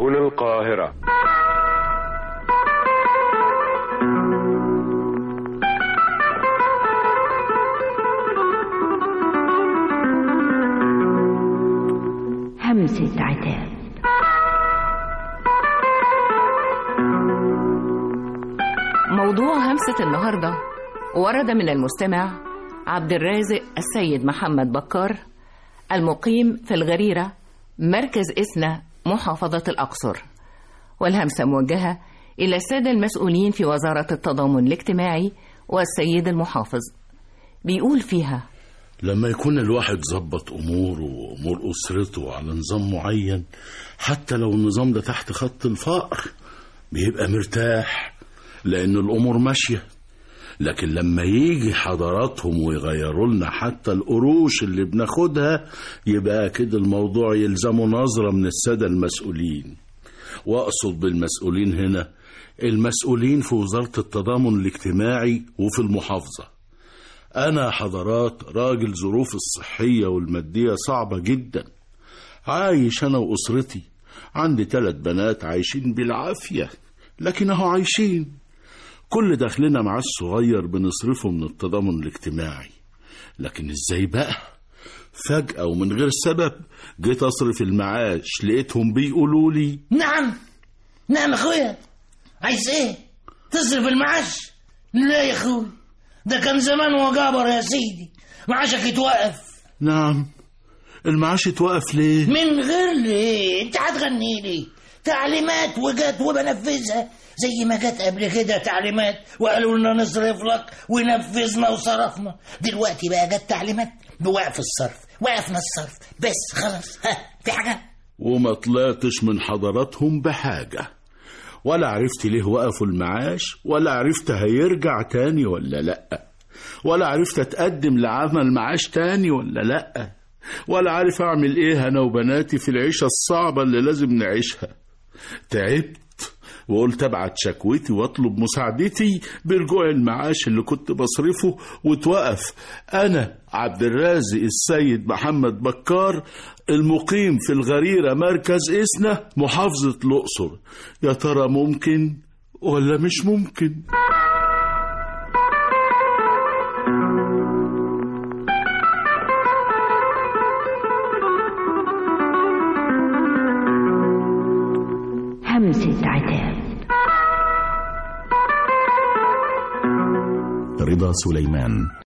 سبل القاهرة همسة عتاب موضوع همسة النهاردة ورد من المستمع عبد الرازق السيد محمد بكار المقيم في الغريرة مركز إسنا محافظة الأقصر والهمسة موجهة إلى السادة المسؤولين في وزارة التضامن الاجتماعي والسيد المحافظ بيقول فيها لما يكون الواحد ظبط أموره وأمور أسرته على نظام معين حتى لو النظام ده تحت خط الفقر بيبقى مرتاح لأن الأمور ماشية لكن لما يجي حضراتهم ويغيروا لنا حتى القروش اللي بناخدها يبقى كده الموضوع يلزمه نظرة من السادة المسؤولين وأقصد بالمسؤولين هنا المسؤولين في وزارة التضامن الاجتماعي وفي المحافظة أنا حضرات راجل ظروف الصحية والمادية صعبة جدا عايش أنا وأسرتي عندي ثلاث بنات عايشين بالعافية لكن أهو عايشين كل دخلنا مع الصغير بنصرفه من التضامن الاجتماعي لكن ازاي بقى فجأة ومن غير سبب جيت أصرف المعاش لقيتهم بيقولوا لي نعم نعم اخويا عايز ايه تصرف المعاش لا يا اخوي ده كان زمان وجابر يا سيدي معاشك يتوقف نعم المعاش اتوقف ليه من غير ليه انت هتغني لي تعليمات وجت وبنفذها زي ما جت قبل كده تعليمات وقالوا لنا نصرف لك ونفذنا وصرفنا دلوقتي بقى جت تعليمات بوقف الصرف وقفنا الصرف بس خلاص ها في حاجه وما طلعتش من حضراتهم بحاجة ولا عرفت ليه وقفوا المعاش ولا عرفت هيرجع تاني ولا لأ ولا عرفت أتقدم لعمل معاش تاني ولا لأ ولا عارف أعمل إيه أنا وبناتي في العيشة الصعبة اللي لازم نعيشها تعبت وقلت ابعت شكوتي واطلب مساعدتي برجوع المعاش اللي كنت بصرفه وتوقف انا عبد الرازق السيد محمد بكار المقيم في الغريرة مركز إسنا محافظة الأقصر يا ترى ممكن ولا مش ممكن همسة عتاب رضا سليمان